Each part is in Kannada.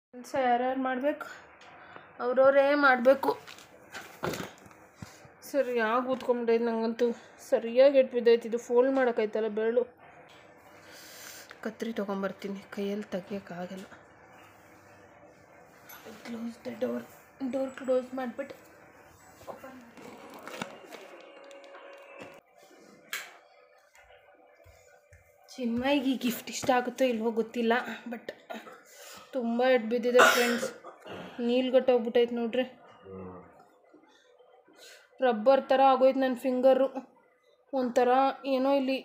ಕೆಲಸ ಯಾರ್ಯಾರು ಮಾಡಬೇಕು ಅವ್ರವರೇ ಮಾಡಬೇಕು ಸರಿಯಾಗಿ ಕೂತ್ಕೊಂಬಿಟ್ಟೈತೆ ನಂಗಂತೂ ಸರಿಯಾಗಿ ಎಟ್ ಬಿದ್ದೈತೆ ಇದು ಫೋಲ್ಡ್ ಮಾಡೋಕ್ಕಾಯ್ತಲ್ಲ ಬೆರಳು ಕತ್ರಿ ತೊಗೊಂಬರ್ತೀನಿ ಕೈಯಲ್ಲಿ ತೆಗಿಯೋಕ್ಕಾಗಲ್ಲ close the door door close ಮಾಡಿಬಿಟ್ಟು ಓಪನ್ ಚಿನ್ಮಯ್ಗೆ ಈ ಗಿಫ್ಟ್ ಇಷ್ಟ ಆಗುತ್ತೋ ಇಲ್ವೋ ಗೊತ್ತಿಲ್ಲ ಬಟ್ ತುಂಬ ಎಡ್ ಬಿದ್ದಿದೆ ಫ್ರೆಂಡ್ಸ್ ನೀಲ್ಗಟ್ಟ ಹೋಗ್ಬಿಟ್ಟೈತೆ ನೋಡ್ರಿ ರಬ್ಬರ್ ಥರ ಆಗೋಯ್ತು ನನ್ನ ಫಿಂಗರು ಒಂಥರ ಏನೋ ಇಲ್ಲಿ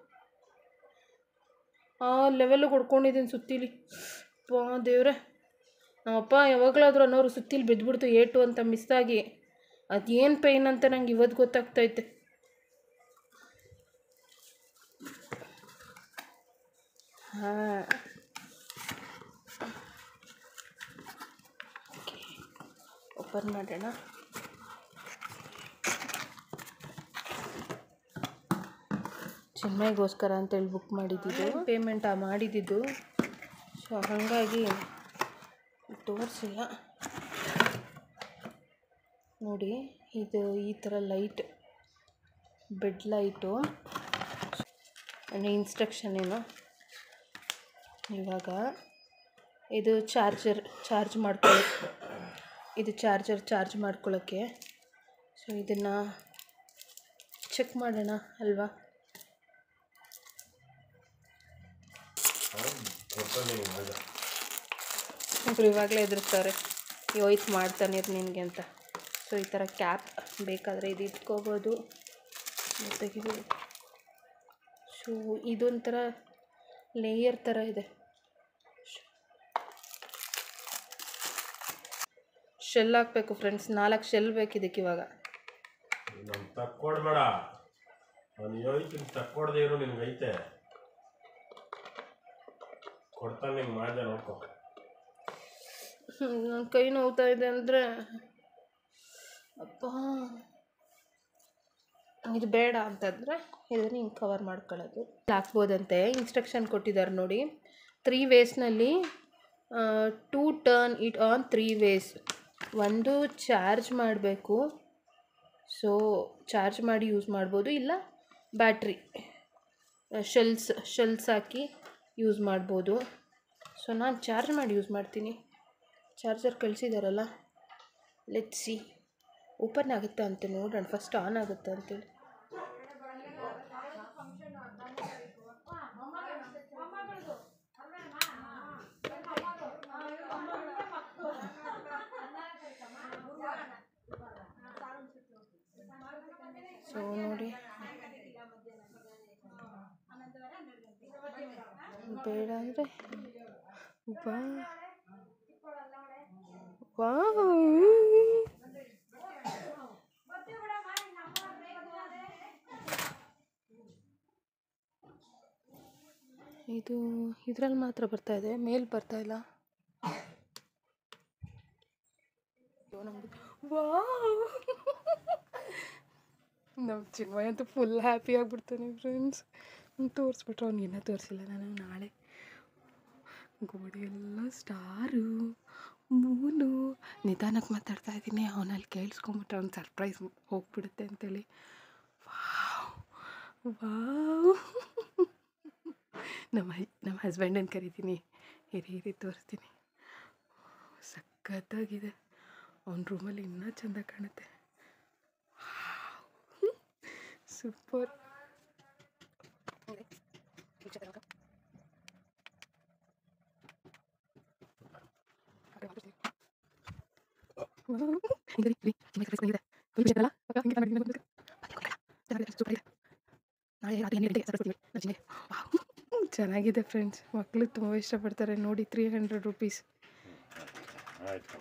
ಆ ಲೆವೆಲ್ಗೆ ಹೊಡ್ಕೊಂಡಿದ್ದೀನಿ ಸುತ್ತಿಲಿ ಪಾ ದೇವ್ರೆ ನಮ್ಮಪ್ಪ ಯಾವಾಗಲಾದ್ರೂ ಅನ್ನೋರು ಸುತ್ತಿಲಿ ಬಿದ್ದುಬಿಡ್ತು ಏಟು ಅಂತ ಮಿಸ್ ಆಗಿ ಅದೇನು ಪೈನ್ ಅಂತ ನಂಗೆ ಇವತ್ತು ಗೊತ್ತಾಗ್ತೈತೆ ಹಾಂ ಓಪನ್ ಮಾಡೋಣ ಚೆನ್ನೈಗೋಸ್ಕರ ಅಂತೇಳಿ ಬುಕ್ ಮಾಡಿದ್ದಿದ್ದು ಪೇಮೆಂಟ್ ಮಾಡಿದ್ದಿದ್ದು ಸೊ ಹಾಗಾಗಿ ತೋರಿಸಿಲ್ಲ ನೋಡಿ ಇದು ಈ ಥರ ಲೈಟ್ ಬೆಡ್ ಲೈಟು ಇನ್ಸ್ಟ್ರಕ್ಷನ್ ಏನು ಇವಾಗ ಇದು ಚಾರ್ಜರ್ ಚಾರ್ಜ್ ಮಾಡ್ಕೊಳ್ಳಿ ಇದು ಚಾರ್ಜರ್ ಚಾರ್ಜ್ ಮಾಡ್ಕೊಳ್ಳೋಕ್ಕೆ ಸೊ ಇದನ್ನು ಚೆಕ್ ಮಾಡೋಣ ಅಲ್ವಾ ಒಬ್ರು ಇವಾಗಲೇ ಎದುರಿಸ್ತಾರೆ ಯೋಯ್ತು ಮಾಡ್ತಾನೆ ಇರು ನಿನಗೆ ಅಂತ ಸೊ ಈ ಥರ ಕ್ಯಾಪ್ ಬೇಕಾದರೆ ಇದು ಇಟ್ಕೋಬೋದು ತೆಗಿಬೋದು ಸೊ ಇದೊಂಥರ ಲೇಯರ್ ಥರ ಇದೆ ಶೆಲ್ ಹಾಕಬೇಕು ಫ್ರೆಂಡ್ಸ್ ನಾಲ್ಕು ಶೆಲ್ ಬೇಕು ಇದಕ್ಕೆ ಇವಾಗ ನಮ್ ತಕ್ಕೊಡ್ಬೇಡ ನಾನು ಯೋಯ್ತೀನಿ ತಕ್ಕೊಡ್ದೆ ಇರು ನಿನ್ಗೈತೆ ಕೊಡ್ತಾನೆ ನಿಂಗೆ ಮಾಡಿದೆ ನೋಡ್ಕೊ ನನ್ನ ಕೈ ನೋವ್ತಾ ಇದೆ ಅಂದರೆ ಅಪ್ಪ ಇದು ಬೇಡ ಅಂತಂದರೆ ಇದನ್ನು ಹಿಂಗೆ ಕವರ್ ಮಾಡ್ಕೊಳ್ಳೋದು ಹಾಕ್ಬೋದಂತೆ ಇನ್ಸ್ಟ್ರಕ್ಷನ್ ಕೊಟ್ಟಿದ್ದಾರೆ ನೋಡಿ ತ್ರೀ ವೇಸ್ನಲ್ಲಿ to turn it on three ways ಒಂದು ಚಾರ್ಜ್ ಮಾಡಬೇಕು ಸೊ ಚಾರ್ಜ್ ಮಾಡಿ ಯೂಸ್ ಮಾಡ್ಬೋದು ಇಲ್ಲ ಬ್ಯಾಟ್ರಿ ಶೆಲ್ಸ್ ಶೆಲ್ಸ್ ಹಾಕಿ ಯೂಸ್ ಮಾಡ್ಬೋದು ಸೊ ನಾನು ಚಾರ್ಜ್ ಮಾಡಿ ಯೂಸ್ ಮಾಡ್ತೀನಿ ಚಾರ್ಜರ್ ಕಳಿಸಿದಾರಲ್ಲ ಲೆಟ್ ಸಿ ಓಪನ್ ಆಗುತ್ತಾ ಅಂತ ನೋಡೋಣ ಫಸ್ಟ್ ಆನ್ ಆಗುತ್ತಾ ಅಂತೇಳಿ ಸೊ ನೋಡಿ ಬೇಡ ಅಂದರೆ ವಾ ವಾವ್ ಇದು ಇದರಲ್ಲಿ ಮಾತ್ರ ಬರ್ತಾ ಇದೆ ಮೇಲ್ ಬರ್ತಾ ಇಲ್ಲ ವಾವ್ ನಮ್ಮ ಚಿನ್ಮಯ ಅಂತೂ ಫುಲ್ ಹ್ಯಾಪಿ ಆಗ್ಬಿಡ್ತಾನೆ ಫ್ರೆಂಡ್ಸ್ ತೋರಿಸ್ಬಿಟ್ರು ಅವ್ನಿಗೆ ಇನ್ನೂ ತೋರಿಸಿಲ್ಲ ನಾನು ನಾಳೆ ಗೋಡೆ ಎಲ್ಲ ಸ್ಟಾರು ಮೂನು ನಿಧಾನಕ್ಕೆ ಮಾತಾಡ್ತಾ ಇದ್ದೀನಿ ಅವನಲ್ಲಿ ಕೇಳಿಸ್ಕೊಂಬಿಟ್ರೆ ಅವ್ನು ಸರ್ಪ್ರೈಸ್ ಹೋಗ್ಬಿಡುತ್ತೆ ಅಂತೇಳಿ ವಾವ್ ವಾವ್ ನಮ್ಮ ಹೈ ನಮ್ಮ ಹಸ್ಬೆಂಡನ್ನು ಕರಿತೀನಿ ಹಿರಿ ಹಿರಿ ತೋರಿಸ್ತೀನಿ ಸಖತ್ತಾಗಿದೆ ಅವನ ರೂಮಲ್ಲಿ ಇನ್ನೂ ಚೆಂದ ಕಾಣುತ್ತೆ ಸೂಪರ್ ಚೆನ್ನಾಗಿದೆ ಫ್ರೆಂಡ್ಸ್ ಮಕ್ಕಳು ತುಂಬ ಇಷ್ಟಪಡ್ತಾರೆ ನೋಡಿ ತ್ರೀ ಹಂಡ್ರೆಡ್ ರುಪೀಸ್ ಆಯ್ತು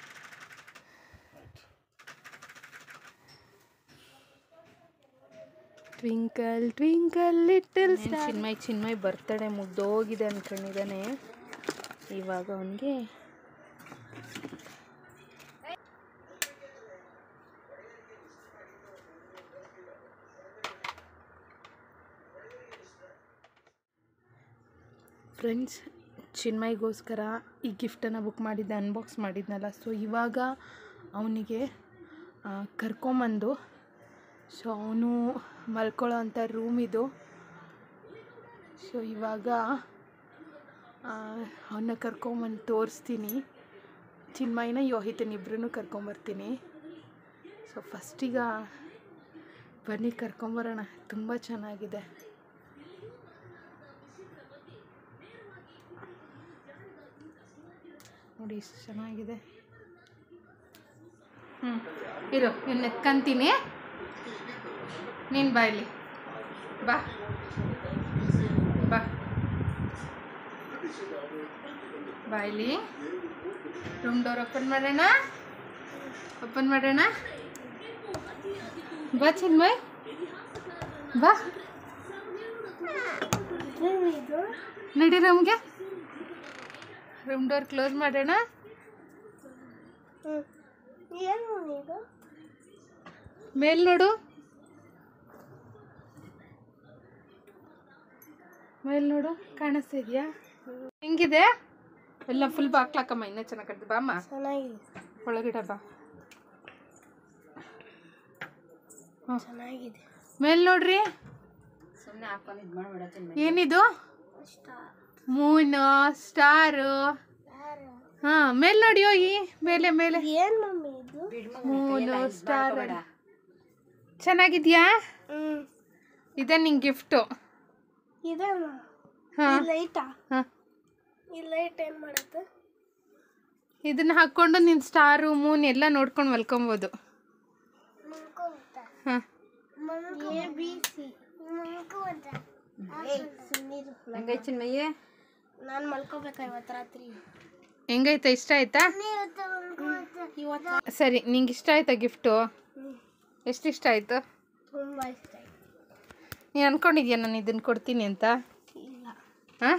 twinkle twinkle little Chinmay Chinmay birthday ಮುಗ್ದೋಗಿದೆ ಅನ್ಕೊಂಡಿದ್ದಾನೆ ಇವಾಗ ಅವನಿಗೆ ಫ್ರೆಂಡ್ಸ್ ಚಿನ್ಮಯ್ಗೋಸ್ಕರ ಈ ಗಿಫ್ಟನ್ನು ಬುಕ್ ಮಾಡಿದ್ದೆ ಅನ್ಬಾಕ್ಸ್ ಮಾಡಿದ್ನಲ್ಲ ಸೊ ಇವಾಗ ಅವನಿಗೆ ಕರ್ಕೊಂಬಂದು ಸೊ ಅವನು ಮಲ್ಕೊಳ್ಳೋ ಅಂಥ ರೂಮ್ ಇದು ಸೊ ಇವಾಗ ಅವನ್ನ ಕರ್ಕೊಂಬಂದು ತೋರಿಸ್ತೀನಿ ಚಿನ್ಮಯ್ನ ಯೋಹಿತನ ಇಬ್ಬರನ್ನೂ ಕರ್ಕೊಂಬರ್ತೀನಿ ಸೊ ಫಸ್ಟೀಗ ಬನ್ನಿ ಕರ್ಕೊಂಬರೋಣ ತುಂಬ ಚೆನ್ನಾಗಿದೆ ನೋಡಿ ಎಷ್ಟು ಚೆನ್ನಾಗಿದೆ ಹ್ಞೂ ಇರು ಇನ್ನು ಎತ್ಕೊಂತೀನಿ ನೀನು ಬಾಯ್ಲಿ ಬಾ ಬಾ ಬಾಯ್ಲಿ ರೂಮ್ ಡೋರ್ ಓಪನ್ ಮಾಡೋಣ ಓಪನ್ ಮಾಡೋಣ ಬಾ ಚಿನ್ಮಯ್ ಬಾ ನಡಿ ರೂಮ್ಗೆ ರೂಮ್ ಡೋರ್ ಕ್ಲೋಸ್ ಮಾಡೋಣ ಮೇಲ್ ನೋಡು ಮೇಲ್ ನೋಡು ಕಾಣಿಸ್ತಾ ಇದೆಯಾ ಹೆಂಗಿದೆ ಎಲ್ಲ ಫುಲ್ ಬಾಕ್ಲಾಕಮ್ಮ ಇನ್ನೂ ಚೆನ್ನಾಗಿ ಕಟ್ಟಿ ಬಾ ಅಮ್ಮ ಚೆನ್ನಾಗಿದೆ ಒಳಗಡೆ ಬಾ ಹ್ಞೂ ಚೆನ್ನಾಗಿದೆ ಮೇಲ್ ನೋಡ್ರಿ ಸುಮ್ಮನೆ ಹಾಕೊಂಡು ಇದು ಮಾಡ್ಬೇಡ ಏನಿದು ಮೂನ್ ಸ್ಟಾರು ಹಾ ಮೇಲ್ ನೋಡಿ ಹೋಗಿ ಮೇಲೆ ಮೇಲೆ ಏನು ಮಮ್ಮಿ ಇದು ಮೂನು ಸ್ಟಾರ್ ಚೆನ್ನಾಗಿದ್ಯಾ ಹ್ಞೂ ಇದೆ ನಿಂಗೆ ಗಿಫ್ಟು ಇದೆ ಹಾ ಈ ಲೈಟಾ ಹಾ ಈ ಲೈಟ್ ಏನು ಮಾಡುತ್ತೆ ಇದನ್ನ ಹಾಕ್ಕೊಂಡು ನಿನ್ನ ಸ್ಟಾರು ಮೂನ್ ಎಲ್ಲ ನೋಡ್ಕೊಂಡು ಮಲ್ಕೊಬೋದು ಹಾ ಎ ಬಿ ಸಿ ಹಂಗೈ ಚಿನ್ಮಯ್ಯ ನಾನು ಮಲ್ಕೋಬೇಕಾ ಇವತ್ತು ರಾತ್ರಿ ಹೆಂಗೈತೆ ಇಷ್ಟ ಆಯ್ತಾ ಇವತ್ತು ಸರಿ ನಿಂಗೆ ಇಷ್ಟ ಆಯ್ತಾ ಗಿಫ್ಟು ಎಷ್ಟು ಇಷ್ಟ ಆಯಿತು ತುಂಬ ಇಷ್ಟ ಆಯ್ತು ನೀನು ಅನ್ಕೊಂಡಿದ್ಯಾ ನಾನು ಇದನ್ನು ಕೊಡ್ತೀನಿ ಅಂತ ಇಲ್ಲ ಹಾಂ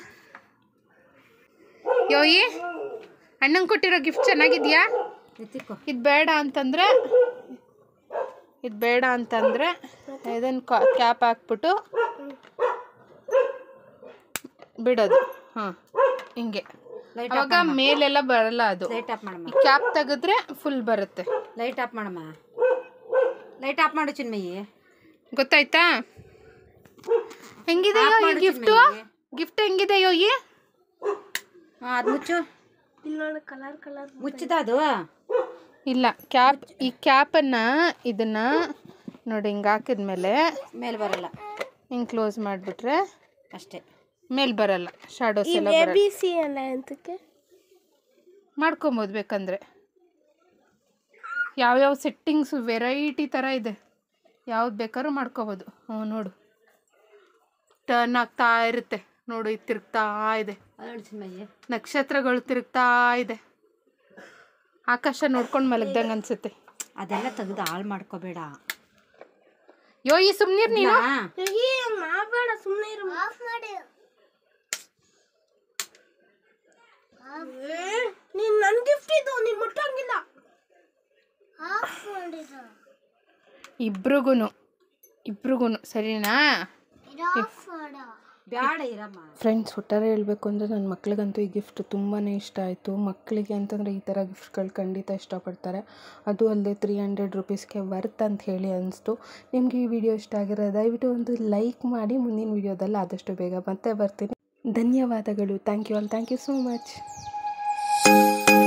ಯೋಯಿ ಅಣ್ಣಂಗೆ ಕೊಟ್ಟಿರೋ ಗಿಫ್ಟ್ ಚೆನ್ನಾಗಿದ್ಯಾ ಎತ್ತಿಕೋ ಇದು ಬೇಡ ಅಂತಂದರೆ ಇದು ಬೇಡ ಅಂತಂದರೆ ಇದನ್ನು ಕ್ಯಾಪ್ ಹಾಕ್ಬಿಟ್ಟು ಬಿಡೋದು ಹಾಂ ಹಿಂಗೆ ಲೈಟ್ ಅವಾಗ ಮೇಲೆಲ್ಲ ಬರಲ್ಲ ಅದು ಲೈಟ್ ಆಫ್ ಮಾಡಮ್ಮ ಈ ಕ್ಯಾಪ್ ತೆಗೆದ್ರೆ ಫುಲ್ ಬರುತ್ತೆ ಲೈಟ್ ಆಫ್ ಮಾಡಮ್ಮ ಲೈಟ್ ಆಫ್ ಮಾಡು ಚಿನ್ಮಯ್ಯ ಗೊತ್ತಾಯ್ತಾ ಹೆಂಗಿದೆ Off ಯೋಗಿ ಮಾಡು ಗಿಫ್ಟು ಚಿನ್ಮಯ್ಯ. ಗಿಫ್ಟ್ ಹೆಂಗಿದೆ ಯೋಗಿ ಹಾಂ ಅದು ಮುಚ್ಚು ಇಲ್ಲಿ ನೋಡಿ ಕಲರ್ ಕಲರ್ ಮುಚ್ಚಿದ ಅದು ಇಲ್ಲ ಕ್ಯಾಪ್ ಈ ಕ್ಯಾಪನ್ನು ಇದನ್ನ ನೋಡಿ ಹಿಂಗೆ ಹಾಕಿದ್ಮೇಲೆ ಮೇಲೆ ಬರಲ್ಲ ಹಿಂಗೆ ಕ್ಲೋಸ್ ಮಾಡಿಬಿಟ್ರೆ ಅಷ್ಟೇ ಮೇಲೆ ಬರಲ್ಲ ಶಾಡೋಸ್ ಎಲ್ಲ ಎ ಬರಲ್ಲ ಬಿ ಸಿ ಅಲ್ಲ ಎಂತಕ್ಕೆ ಮಾಡ್ಕೊಬೋದು ಬೇಕಂದರೆ ಯಾವ್ಯಾವ ಸೆಟ್ಟಿಂಗ್ಸು ವೆರೈಟಿ ಥರ ಇದೆ ಯಾವ್ದು ಬೇಕಾದ್ರೂ ಮಾಡ್ಕೋಬೋದು ಹ್ಞೂ ನೋಡು ಟರ್ನ್ ಆಗ್ತಾ ಇರುತ್ತೆ ನೋಡು ಇದು ತಿರುಗ್ತಾ ಇದೆ ಅಲ್ಲ ಚಿನ್ಮಯ್ಯ ನಕ್ಷತ್ರಗಳು ತಿರುಗ್ತಾ ಇದೆ ಆಕಾಶ ನೋಡ್ಕೊಂಡು ಮಲಗ್ದಂಗೆ ಅನ್ಸುತ್ತೆ ಅದೆಲ್ಲ ತೆಗೆದು ಹಾಳು ಮಾಡ್ಕೋಬೇಡ ಯೋ ಈ ಸುಮ್ನೀರ್ ನೀನು ಹಾಂ ಮಾಡಬೇಡ ಸುಮ್ಮನೆ ಇರು ಆಫ್ ಮಾಡಿ ನೀನ್ ನನ್ ಗಿಫ್ಟ್ ಇದು ನೀನ್ ಮುಟ್ಟಂಗಿಲ್ಲ ಆಫ್ ಮಾಡಿದ ಇಬ್ರಿಗೂ ಇಬ್ರಿಗೂ ಸರಿನಾ ಆಫ್ ಮಾಡ ಬ್ಯಾಡ ಇರಮ್ಮ ಫ್ರೆಂಡ್ಸ್ ಒಟ್ಟಾರೆ ಹೇಳಬೇಕು ಅಂದರೆ ನನ್ನ ಮಕ್ಳಿಗಂತೂ ಈ ಗಿಫ್ಟ್ ತುಂಬಾ ಇಷ್ಟ ಆಯಿತು ಮಕ್ಕಳಿಗೆ ಅಂತಂದರೆ ಈ ಥರ ಗಿಫ್ಟ್ಗಳು ಖಂಡಿತ ಇಷ್ಟಪಡ್ತಾರೆ ಅದು ಅಲ್ಲದೆ ತ್ರೀ ಹಂಡ್ರೆಡ್ ರುಪೀಸ್ಗೆ ವರ್ತ್ ಅಂತ ಹೇಳಿ ಅನಿಸ್ತು ನಿಮಗೆ ಈ ವಿಡಿಯೋ ಇಷ್ಟ ಆಗಿರೋ ದಯವಿಟ್ಟು ಒಂದು ಲೈಕ್ ಮಾಡಿ ಮುಂದಿನ ವಿಡಿಯೋದಲ್ಲಿ ಆದಷ್ಟು ಬೇಗ ಮತ್ತೆ ಬರ್ತೀನಿ ಧನ್ಯವಾದಗಳು thank you all thank you so much